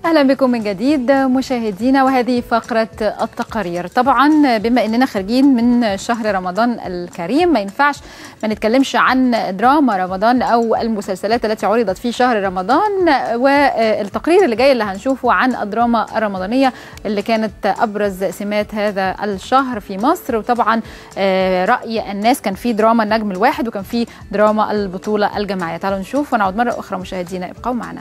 اهلا بكم من جديد مشاهدينا وهذه فقره التقارير طبعا بما اننا خارجين من شهر رمضان الكريم ما ينفعش ما نتكلمش عن دراما رمضان او المسلسلات التي عرضت في شهر رمضان والتقرير اللي جاي اللي هنشوفه عن الدراما الرمضانيه اللي كانت ابرز سمات هذا الشهر في مصر وطبعا راي الناس كان في دراما النجم الواحد وكان في دراما البطوله الجماعيه تعالوا نشوف ونعود مره اخرى مشاهدينا ابقوا معنا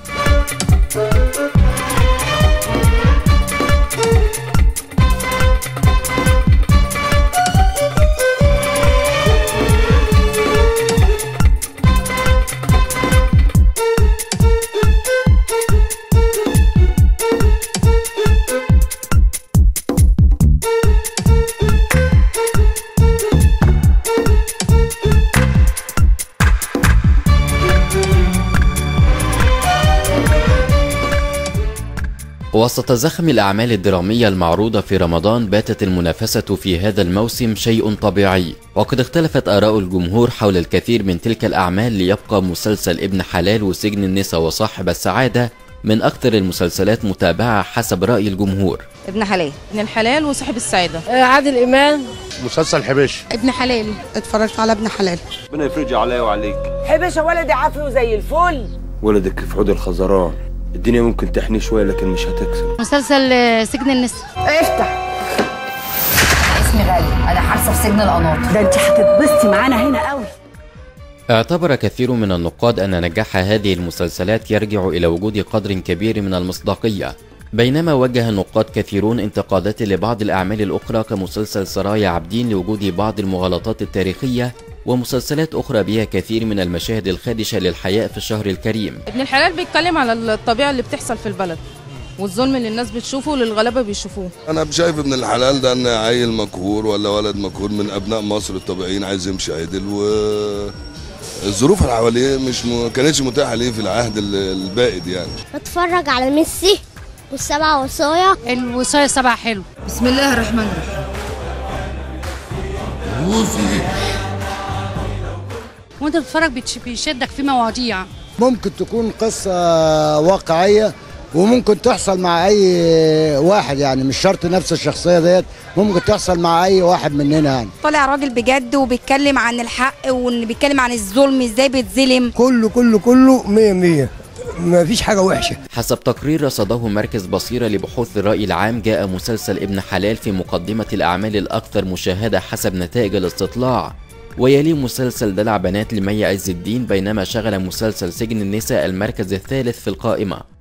وسط زخم الأعمال الدرامية المعروضة في رمضان باتت المنافسة في هذا الموسم شيء طبيعي وقد اختلفت آراء الجمهور حول الكثير من تلك الأعمال ليبقى مسلسل ابن حلال وسجن النساء وصاحب السعادة من أكثر المسلسلات متابعة حسب رأي الجمهور ابن حلال ابن الحلال وصاحب السعادة آه عادل إمام مسلسل حبيش ابن حلال اتفرجت على ابن حلال ربنا يفرج عليا وعليك حبيشة ولدي عافي وزي الفل ولدك في حوض الخزران الدنيا ممكن تحني شويه لكن مش هتكسب مسلسل سجن النساء افتح اسمي غالي انا حارسه في سجن القناطر ده انت هتتبسطي معانا هنا قوي اعتبر كثير من النقاد أن نجاح هذه المسلسلات يرجع إلى وجود قدر كبير من المصداقية بينما وجه النقاد كثيرون انتقادات لبعض الأعمال الأخرى كمسلسل سرايا عابدين لوجود بعض المغالطات التاريخية ومسلسلات أخرى بها كثير من المشاهد الخادشة للحياء في الشهر الكريم ابن الحلال بيتكلم على الطبيعة اللي بتحصل في البلد والظلم اللي الناس بتشوفه والغلابة بيشوفوه انا شايف ابن الحلال ده ان عيل مقهور ولا ولد مقهور من ابناء مصر الطبيعيين عايز يمشي عدل و الظروف اللي حواليه مش م... كانتش متاحه ليه في العهد البائد يعني بتفرج على ميسي والسبع وصايا الوصايا السبع حلو بسم الله الرحمن الرحيم روسي وانت بتتفرج بيشدك في مواضيع ممكن تكون قصة واقعية وممكن تحصل مع أي واحد يعني مش شرط نفس الشخصية ديت ممكن تحصل مع أي واحد مننا يعني طالع راجل بجد وبيتكلم عن الحق وبيتكلم عن الظلم ازاي بيتظلم كله كله كله مية مية ما فيش حاجة وحشة حسب تقرير رصده مركز بصيرة لبحوث الرأي العام جاء مسلسل ابن حلال في مقدمة الأعمال الأكثر مشاهدة حسب نتائج الاستطلاع ويلي مسلسل دلع بنات لمي عز الدين بينما شغل مسلسل سجن النساء المركز الثالث في القائمة